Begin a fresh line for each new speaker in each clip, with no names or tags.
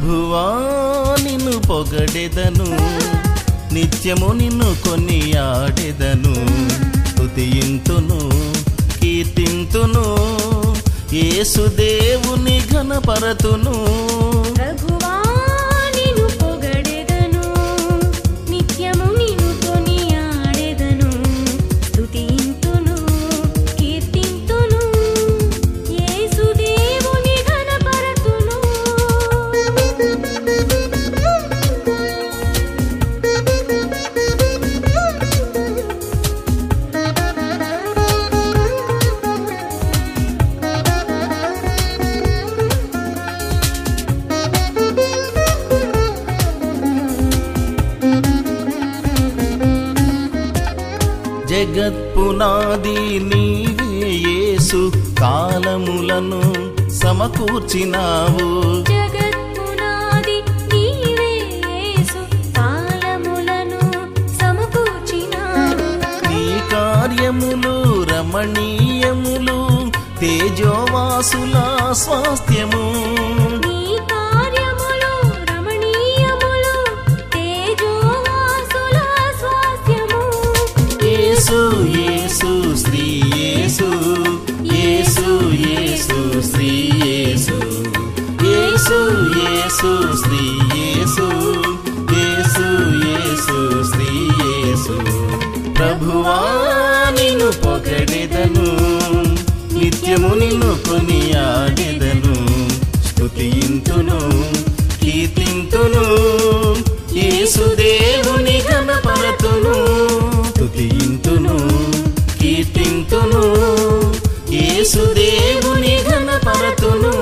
ప్రభువా నిన్ను పొగడెదను నిత్యము నిన్ను కొనియాడెదను స్తుతింతును కీర్తింతును యేసుదేవుని ఘనపరతును
ప్రభువా నిన్ను పొగడెదను నిత్యము నిన్ను కొనియాడెదను స్తుతింతును కీర్తింతును యేసుదేవుని ఘనపరతును
జగత్పునాది నీవే యేసు కాలములను సమకూర్చినావు
జగత్పునాది నీవే యేసు కాలములను సమకూర్చినావు
నీ కార్యములు రమణీయములు తేజోవాసుల స్వాస్థ్యము
నీ కార్యములు రమణీయములు తేజోవాసుల స్వాస్థ్యము
యేసు యేసు శ్రీ యేసు యేసు యేసు శ్రీ యేసు యేసు యేసు శ్రీ యేసు యేసు యేసు శ్రీ యేసు ప్రభువా నిన్ను పొగడెదను నిత్యము నిన్ను కొనియాడెదను స్తుతింతును కీర్తింతును యేసుదేవుని ఘనపరతును స్తుతింతును కీర్తింతును యేసుదేవుని ఘనపరతును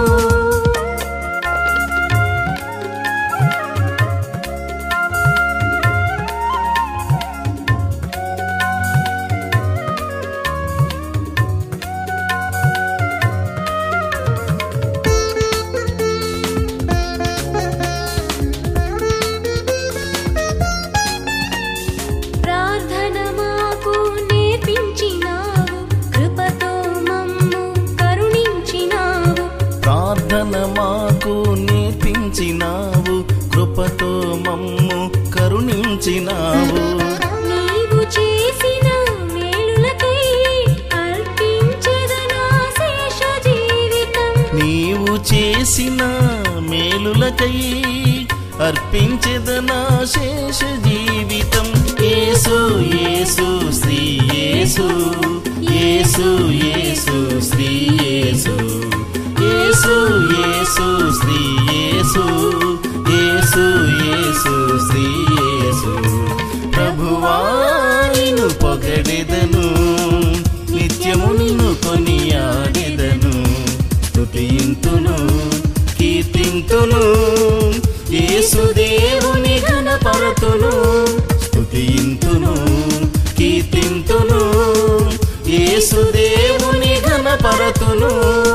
ప్రార్థన మాకు నేర్పించినావు కృపతో మమ్ము కరుణించినావు
ప్రార్థన మాకు నేర్పించినావు కృపతో మమ్ము కరుణించినావు
నీవు చేసిన మేలులకై అర్పించెదనా శేష జీవితం
నీవు చేసిన మేలులకై అర్పించెదనా శేష జీవితం యేసు యేసు శ్రీ యేసు యేసు యేసు శ్రీ యేసు యేసు యేసు శ్రీ యేసు యేసు యేసు శ్రీ యేసు ప్రభువా నిన్ను పొగడెదను నిత్యము నిన్ను కొనియాడెదను స్తుతింతును కీర్తింతును యేసుదేవుని ఘనపరతును స్తుతింతును కీర్తింతును యేసుదేవుని ఘనపరతును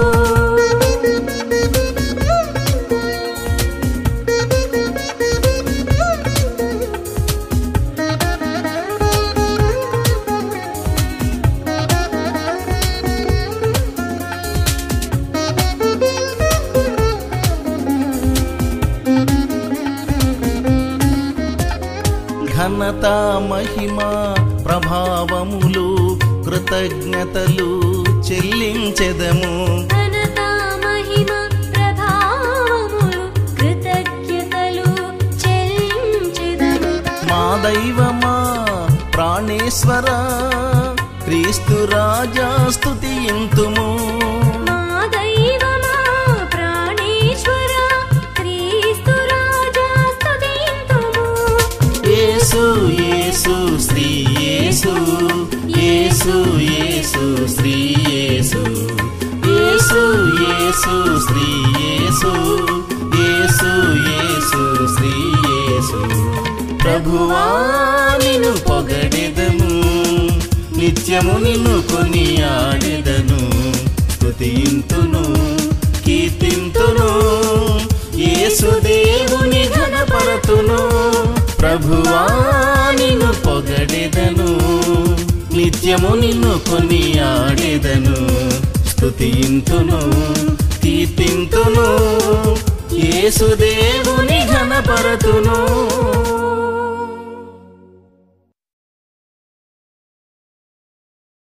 ఘనత మహిమ ప్రభావములు కృతజ్ఞతలు చెల్లించెదము
ఘనత మహిమ ప్రభావములు కృతజ్ఞతలు చెల్లించెదము
మా దైవమా ప్రాణేశ్వర క్రీస్తు రాజా స్తుతింతుము
మా దైవమా ప్రాణేశ్వర క్రీస్తు రాజా స్తుతింతుము
యేసు యేసు శ్రీ యేసు యేసు యేసు శ్రీ యేసు యేసు యేసు శ్రీ యేసు యేసు యేసు శ్రీ యేసు ప్రభువా నిన్ను పొగడెదను నిత్యము నిన్ను కొనియాడెదను స్తుతింతును కీర్తింతును యేసుదేవుని ఘనపరతును ప్రభువా నిన్ను పొగడెదను నిత్యము నిన్ను కొనియాడెదను స్తుతింతును కీర్తింతును యేసుదేవుని ఘనపరతును